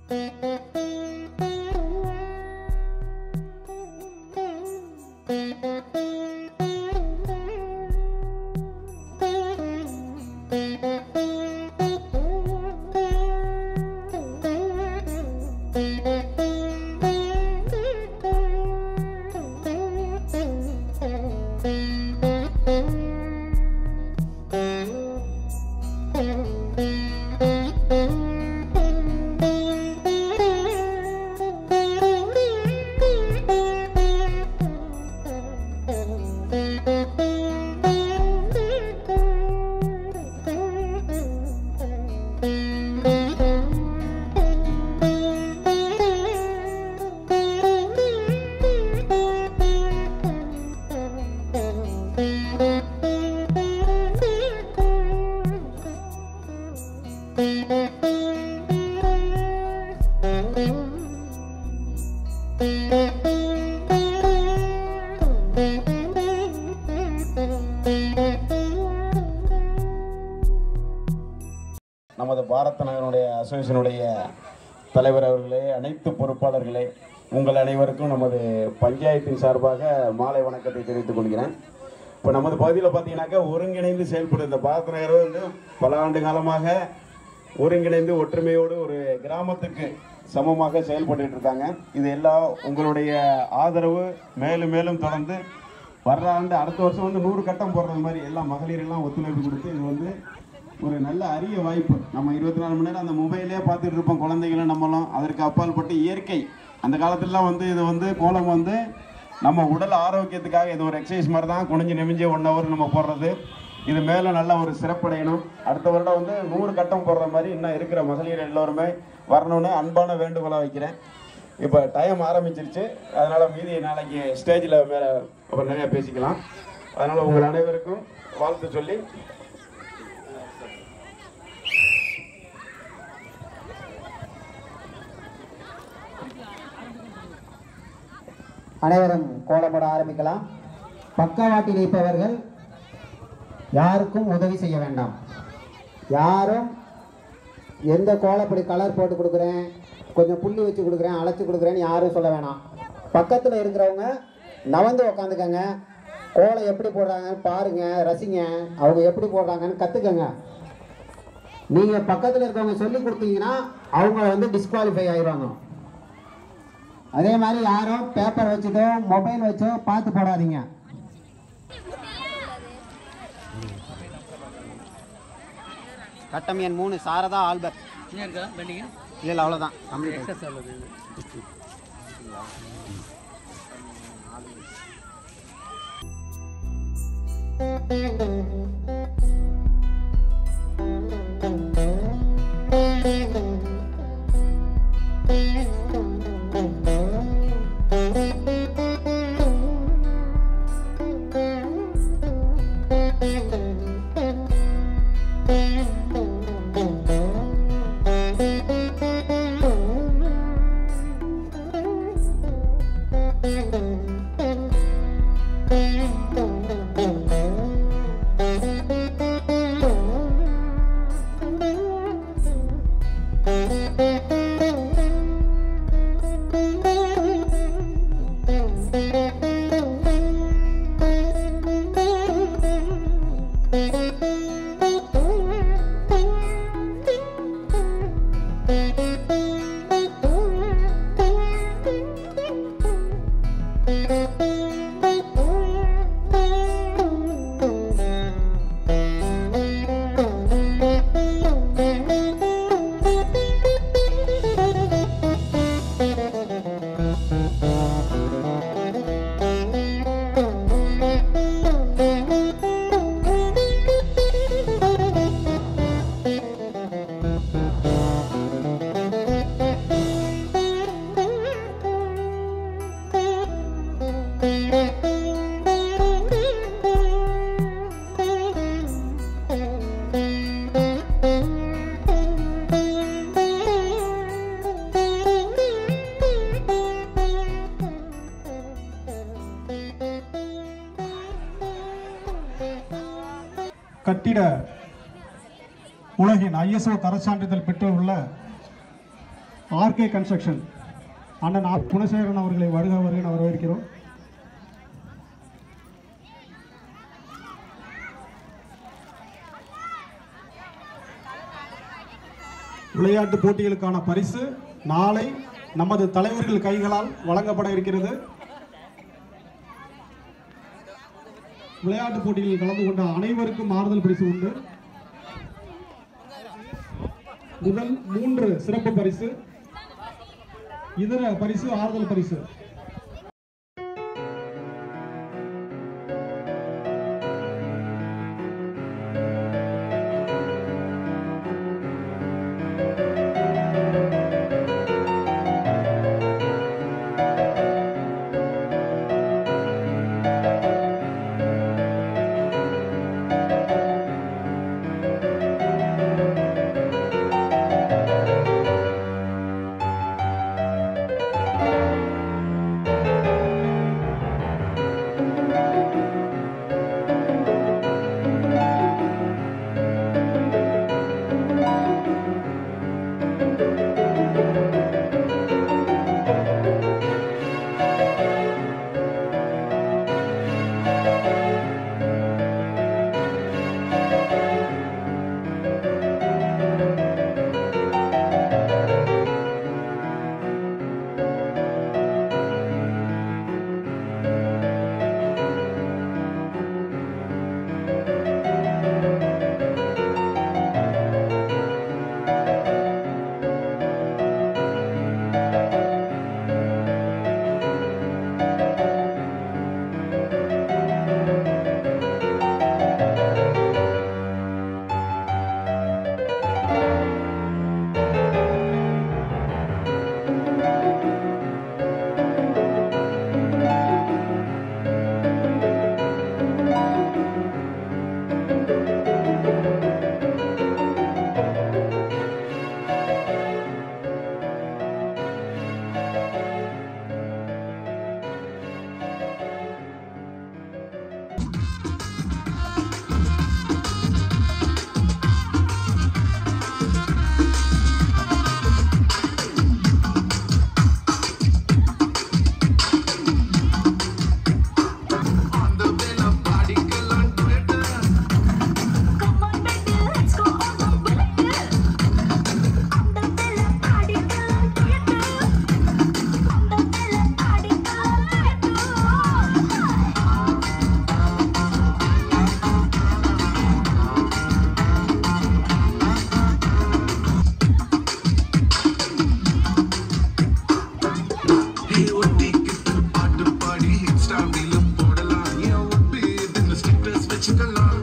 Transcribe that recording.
நமது பாரத நகரனுடைய அசோசியேஷனுடைய தலைவர் அவர்களே அனைத்து பொறுப்பாளர்களே உங்கள் அனைவருக்கும் நமது பஞ்சாயத்தின் சார்பாக மாலை வணக்கத்தை தெரிவித்துக் கொள்கிறேன் இப்போ நமது பகுதியில் பார்த்தீங்கன்னாக்கா ஒருங்கிணைந்து செயல்படும் இந்த பாரத நகர் வந்து பல ஆண்டு காலமாக ஒருங்கிணைந்து ஒற்றுமையோடு ஒரு கிராமத்துக்கு சமமாக செயல்பட்டு இருக்காங்க இது எல்லாம் உங்களுடைய ஆதரவு மேலும் மேலும் தொடர்ந்து வர்ற ஆண்டு அடுத்த வருஷம் வந்து நூறு கட்டம் போடுறது மாதிரி எல்லா மகளிர் எல்லாம் ஒத்துழைப்பு கொடுத்து இது வந்து ஒரு நல்ல அரிய வாய்ப்பு நம்ம இருபத்தி நாலு மணி நேரம் அந்த மொபைலே பார்த்துட்டு இருப்போம் குழந்தைகளும் நம்மளும் அதற்கு அப்பாற்பட்டு இயற்கை அந்த காலத்துலலாம் வந்து இது வந்து கோலம் வந்து நம்ம உடல் ஆரோக்கியத்துக்காக இது ஒரு எக்ஸசைஸ் மாதிரி தான் குனிஞ்சு நிமிஞ்சு ஒன் ஹவர் நம்ம போடுறது இது மேலே நல்ல ஒரு சிறப்படையணும் அடுத்த வருடம் வந்து நூறு கட்டம் போடுற மாதிரி இன்னும் இருக்கிற மகளிர் எல்லோருமே வரணும்னு அன்பான வேண்டுகோளாக வைக்கிறேன் இப்போ டைம் ஆரம்பிச்சிருச்சு அதனால் மீதி நாளைக்கு ஸ்டேஜில் மேலே அப்புறம் நிறையா பேசிக்கலாம் அதனால் உங்கள் அனைவருக்கும் வாழ்த்து சொல்லி அனைவரும் கோலமிட ஆரம்பிக்கலாம் பக்கவாட்டில் இருப்பவர்கள் யாருக்கும் உதவி செய்ய வேண்டாம் யாரும் எந்த கோலப்படி கலர் போட்டு கொடுக்குறேன் கொஞ்சம் புள்ளி வச்சு கொடுக்குறேன் அழைச்சி கொடுக்குறேன்னு யாரும் சொல்ல வேணாம் பக்கத்தில் இருக்கிறவங்க நவந்து உக்காந்துக்கங்க கோலம் எப்படி போடுறாங்கன்னு பாருங்க ரசிங்க அவங்க எப்படி போடுறாங்கன்னு கற்றுக்கங்க நீங்கள் பக்கத்தில் இருக்கவங்க சொல்லி கொடுத்தீங்கன்னா அவங்க வந்து டிஸ்குவாலிஃபை ஆயிடுவாங்க அதே மாதிரி யாரும் பேப்பர் வச்சதோ மொபைல் வச்சோ பார்த்து போடாதீங்க கட்டம் எண் மூணு சாரதா ஆல்பர்ட் இருக்கா பெண்டிங் இல்லை இல்லை அவ்வளோதான் கம்ப்ளீட் எக்ஸஸ் உள்ளது கட்டிட உலகின் ஐஎஸ்ஓ தரச்சான்றிதழ் பெற்றுள்ள ஆர்கே கன்ஸ்ட்ரக்ஷன் அண்ணன் ஆர் குணசேகரன் அவர்களை வருக வருக என வரவேற்கிறோம் விளையாட்டு போட்டிகளுக்கான பரிசு நாளை நமது தலைவர்கள் கைகளால் வழங்கப்பட இருக்கிறது விளையாட்டு போட்டிகளில் கலந்து கொண்ட அனைவருக்கும் ஆறுதல் பரிசு உண்டு முதல் மூன்று சிறப்பு பரிசு இதர பரிசு ஆறுதல் பரிசு Come on, baby, let's go on the bullet. அந்த வேலை ஆடிக்கலாம் கேட்டு. அந்த வேலை ஆடிக்கலாம் கேட்டு. பாட்டு பாடி இன்ஸ்டாவிலும் போடலாம் ஏன் ஒட்டு இதுன்னு ஸ்டேட்டஸ் வச்சுக்கலாம்